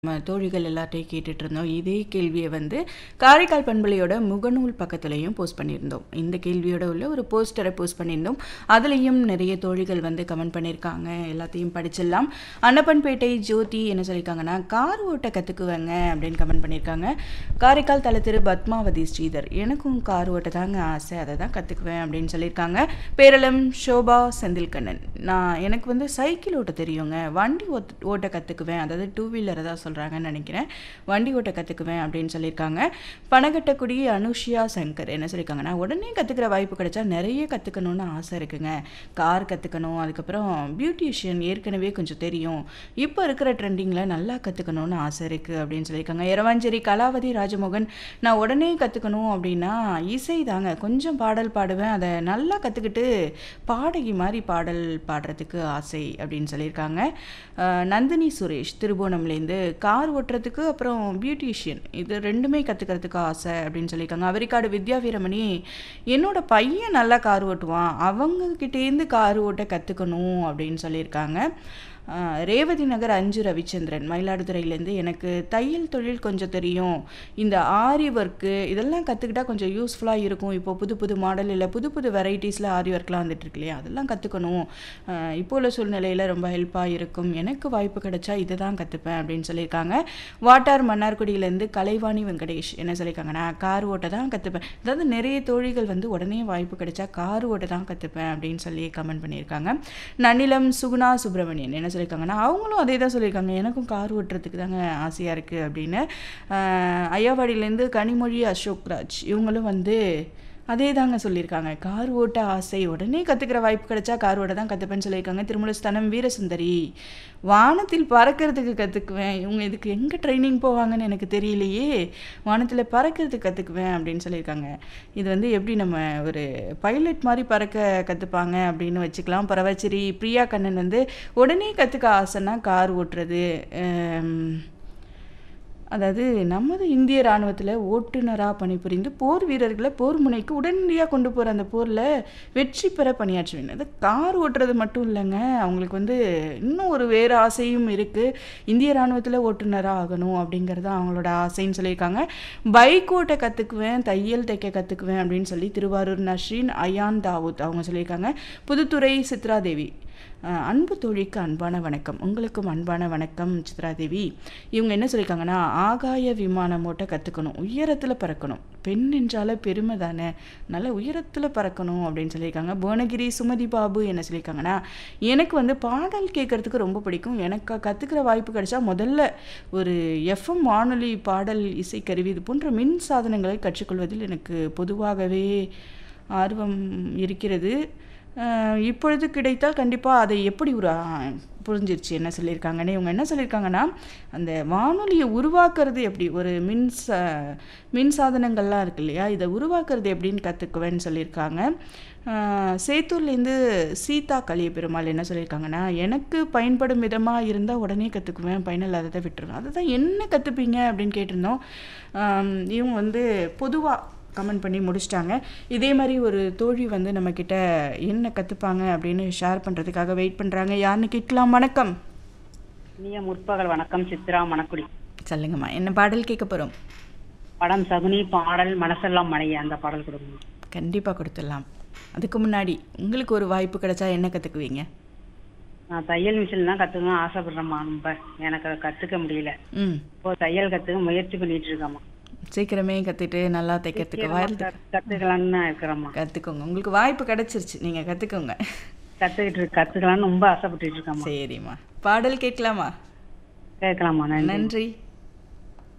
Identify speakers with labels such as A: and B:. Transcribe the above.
A: நம்ம தோழிகள் எல்லார்ட்டையும் கேட்டுட்டு இருந்தோம் இதே கேள்வியை வந்து காரைக்கால் பண்பலையோட முகநூல் பக்கத்துலையும் போஸ்ட் பண்ணியிருந்தோம் இந்த கேள்வியோட உள்ள ஒரு போஸ்டரை போஸ்ட் பண்ணியிருந்தோம் அதுலேயும் நிறைய தோழிகள் வந்து கமெண்ட் பண்ணியிருக்காங்க எல்லாத்தையும் படிச்சிடலாம் அன்னப்பன்பேட்டை ஜோதி என்ன சொல்லியிருக்காங்கன்னா கார் ஓட்ட கற்றுக்குவேங்க அப்படின்னு கமெண்ட் பண்ணியிருக்காங்க காரைக்கால் தல திரு பத்மாவதி ஸ்ரீதர் எனக்கும் கார் ஓட்ட தாங்க ஆசை அதை தான் கற்றுக்குவேன் அப்படின்னு சொல்லியிருக்காங்க பேரளம் ஷோபா செந்தில்கண்ணன் நான் எனக்கு வந்து சைக்கிள் ஓட்ட தெரியுங்க வண்டி ஓட் ஓட்ட கற்றுக்குவேன் அதாவது டூ வீலரை தான் சொல்கிறாங்கன்னு நினைக்கிறேன் வண்டி ஓட்ட கற்றுக்குவேன் அப்படின்னு சொல்லியிருக்காங்க பனகட்டக்குடி அனுஷியா சங்கர் என்ன சொல்லியிருக்காங்கன்னா உடனே கற்றுக்கிற வாய்ப்பு கிடைச்சா நிறைய கற்றுக்கணும்னு ஆசை இருக்குங்க கார் கற்றுக்கணும் அதுக்கப்புறம் பியூட்டிஷியன் ஏற்கனவே கொஞ்சம் தெரியும் இப்போ இருக்கிற ட்ரெண்டிங்கில் நல்லா கற்றுக்கணும்னு ஆசை இருக்குது அப்படின்னு சொல்லியிருக்காங்க இரவாஞ்சேரி கலாவதி ராஜமோகன் நான் உடனே கற்றுக்கணும் அப்படின்னா இசை தாங்க கொஞ்சம் பாடல் பாடுவேன் அதை நல்லா கற்றுக்கிட்டு பாடகி மாதிரி பாடல் பாடுறதுக்கு ஆசை அப்படின்னு சொல்லியிருக்காங்க அஹ் நந்தினி சுரேஷ் திருபுவனம்லேருந்து கார் ஓட்டுறதுக்கு அப்புறம் பியூட்டிஷியன் இது ரெண்டுமே கற்றுக்கிறதுக்கு ஆசை அப்படின்னு சொல்லியிருக்காங்க அவரிக்காடு வித்யா வீரமணி என்னோட பையன் நல்லா கார் ஓட்டுவான் அவங்கக்கிட்டேருந்து கார் ஓட்ட கற்றுக்கணும் அப்படின்னு சொல்லியிருக்காங்க ஆஹ் ரேவதி நகர் அஞ்சு ரவிச்சந்திரன் மயிலாடுதுறையிலேருந்து எனக்கு தையல் தொழில் கொஞ்சம் தெரியும் இந்த ஆரி ஒர்க்கு இதெல்லாம் கற்றுக்கிட்டா கொஞ்சம் யூஸ்ஃபுல்லாக இருக்கும் இப்போ புது புது மாடல் இல்லை புது புது வெரைட்டிஸில் ஆரி ஒர்க்லாம் வந்துட்டு இருக்கு இல்லையா அதெல்லாம் கற்றுக்கணும் இப்போ உள்ள சூழ்நிலையில் ரொம்ப ஹெல்ப்பாக இருக்கும் எனக்கு வாய்ப்பு கிடைச்சா இதை தான் கற்றுப்பேன் அப்படின்னு சொல்லியிருக்காங்க வாட்டார் மன்னார்குடியிலேருந்து கலைவாணி வெங்கடேஷ் என்ன சொல்லியிருக்காங்கன்னா கார் ஓட்ட தான் கற்றுப்பேன் அதாவது நிறைய தோழிகள் வந்து உடனே வாய்ப்பு கிடைச்சா கார் ஓட்ட தான் கற்றுப்பேன் அப்படின்னு சொல்லி கமெண்ட் பண்ணியிருக்காங்க நன்னிலம் சுகுணா சுப்பிரமணியன் என்ன சொல்லியிருக்காங்கன்னா அவங்களும் அதே தான் சொல்லியிருக்காங்க எனக்கும் கார் ஓட்டுறதுக்கு தாங்க ஆசையாக இருக்குது அப்படின்னு ஆஹ் ஐயாவாடியிலேருந்து கனிமொழி அசோக்ராஜ் இவங்களும் வந்து அதே தாங்க சொல்லியிருக்காங்க கார் ஓட்ட ஆசை உடனே கற்றுக்கிற வாய்ப்பு கிடைச்சா கார் ஓட்ட தான் கற்றுப்பேன்னு சொல்லியிருக்காங்க திருமலஸ்தானம் வீரசுந்தரி வானத்தில் பறக்கிறதுக்கு கற்றுக்குவேன் இவங்க இதுக்கு எங்கே ட்ரைனிங் போவாங்கன்னு எனக்கு தெரியலையே வானத்தில் பறக்கிறதுக்கு கற்றுக்குவேன் அப்படின்னு சொல்லியிருக்காங்க இது வந்து எப்படி நம்ம ஒரு பைலட் மாதிரி பறக்க கற்றுப்பாங்க அப்படின்னு வச்சுக்கலாம் பரவாச்சேரி பிரியா கண்ணன் வந்து உடனே கற்றுக்க ஆசைன்னா கார் ஓட்டுறது ஆம், அதாவது நமது இந்திய இராணுவத்தில் ஓட்டுநராக பணிபுரிந்து போர் வீரர்களை போர் முனைக்கு உடனடியாக கொண்டு போகிற அந்த போரில் வெற்றி பெற பணியாற்றுவேன் அது கார் ஓட்டுறது மட்டும் இல்லைங்க அவங்களுக்கு வந்து இன்னும் ஒரு வேறு ஆசையும் இருக்குது இந்திய இராணுவத்தில் ஓட்டுநராக ஆகணும் அப்படிங்கிறது தான் அவங்களோட ஆசைன்னு சொல்லியிருக்காங்க பைக் ஓட்ட கற்றுக்குவேன் தையல் தைக்க கற்றுக்குவேன் அப்படின்னு சொல்லி திருவாரூர் நஸ்ரீன் அயான் தாவூத் அவங்க சொல்லியிருக்காங்க புதுத்துறை சித்ராதேவி அஹ் அன்பு தோழிக்கு அன்பான வணக்கம் உங்களுக்கும் அன்பான வணக்கம் சித்ராதேவி இவங்க என்ன சொல்லியிருக்காங்கன்னா ஆகாய விமானம் ஓட்ட கற்றுக்கணும் உயரத்தில் பறக்கணும் பெண் என்றால பெருமை தானே நல்ல உயரத்தில் பறக்கணும் அப்படின்னு சொல்லியிருக்காங்க புவனகிரி சுமதி பாபு என்ன சொல்லியிருக்காங்கன்னா எனக்கு வந்து பாடல் கேட்கறதுக்கு ரொம்ப பிடிக்கும் எனக்கு கற்றுக்கிற வாய்ப்பு கிடைச்சா முதல்ல ஒரு எஃப்எம் வானொலி பாடல் இசைக்கருவி இது போன்ற மின் சாதனங்களை கற்றுக்கொள்வதில் எனக்கு பொதுவாகவே ஆர்வம் இருக்கிறது அஹ் இப்பொழுது கிடைத்தால் கண்டிப்பாக அதை எப்படி ஒரு அஹ், புரிஞ்சிருச்சு என்ன சொல்லியிருக்காங்கன்னு இவங்க என்ன சொல்லியிருக்காங்கன்னா அந்த வானொலியை உருவாக்குறது எப்படி ஒரு மின் ச மின் சாதனங்கள்லாம் இருக்கு இல்லையா இதை உருவாக்குறது எப்படின்னு கற்றுக்குவேன்னு சொல்லியிருக்காங்க அஹ், சேத்தூர்லேருந்து சீதா கலிய பெருமாள் என்ன சொல்லியிருக்காங்கன்னா எனக்கு பயன்படும் விதமாக இருந்தால் உடனே கற்றுக்குவேன் பயனில்லாததை விட்டுருவேன் அதுதான் என்ன கற்றுப்பீங்க அப்படின்னு கேட்டிருந்தோம் அஹ், இவங்க வந்து பொதுவாக கமெண்ட் பண்ணி முடிச்சிட்டாங்க இதே மாதிரி ஒரு தோழி வந்து நம்மக்கிட்ட என்ன கற்றுப்பாங்க அப்படின்னு ஷேர் பண்ணுறதுக்காக வெயிட் பண்ணுறாங்க யாருன்னு கேட்கலாம் வணக்கம்
B: இனிய முற்பகல் வணக்கம் சித்ரா மணக்குடி
A: சொல்லுங்கம்மா என்ன பாடல் கேட்க போகிறோம்
B: படம் சகுனி பாடல் மனசெல்லாம் மழைய அந்த பாடல் கொடுங்க
A: கண்டிப்பாக கொடுத்துடலாம் அதுக்கு முன்னாடி உங்களுக்கு ஒரு வாய்ப்பு கிடைச்சா என்ன கற்றுக்குவீங்க
B: நான் தையல் மிஷின் தான் கத்துக்கணும் ஆசைப்படுறேம்மா ரொம்ப எனக்கு அதை கத்துக்க முடியல
A: ம்
B: இப்போ தையல் கத்துக்க முயற்சி பண்ணிட்டு இருக்கேம்மா
A: சீக்கிரமே கற்றுட்டு நல்லா தைக்கிறதுக்கு வாழ்த்து
B: கத்துக்கலாம்னு இருக்கிறேம்மா
A: கற்றுக்கோங்க உங்களுக்கு வாய்ப்பு கிடைச்சிருச்சு நீங்கள் கற்றுக்கோங்க
B: கத்துக்கிட்டு இருக்கு- கத்துக்கலாம்னு ரொம்ப ஆசைப்பட்டுட்டு இருக்கேம்மா
A: சரிம்மா பாடல் கேட்கலாமா
B: கேட்கலாமா நன்றி
A: நன்றி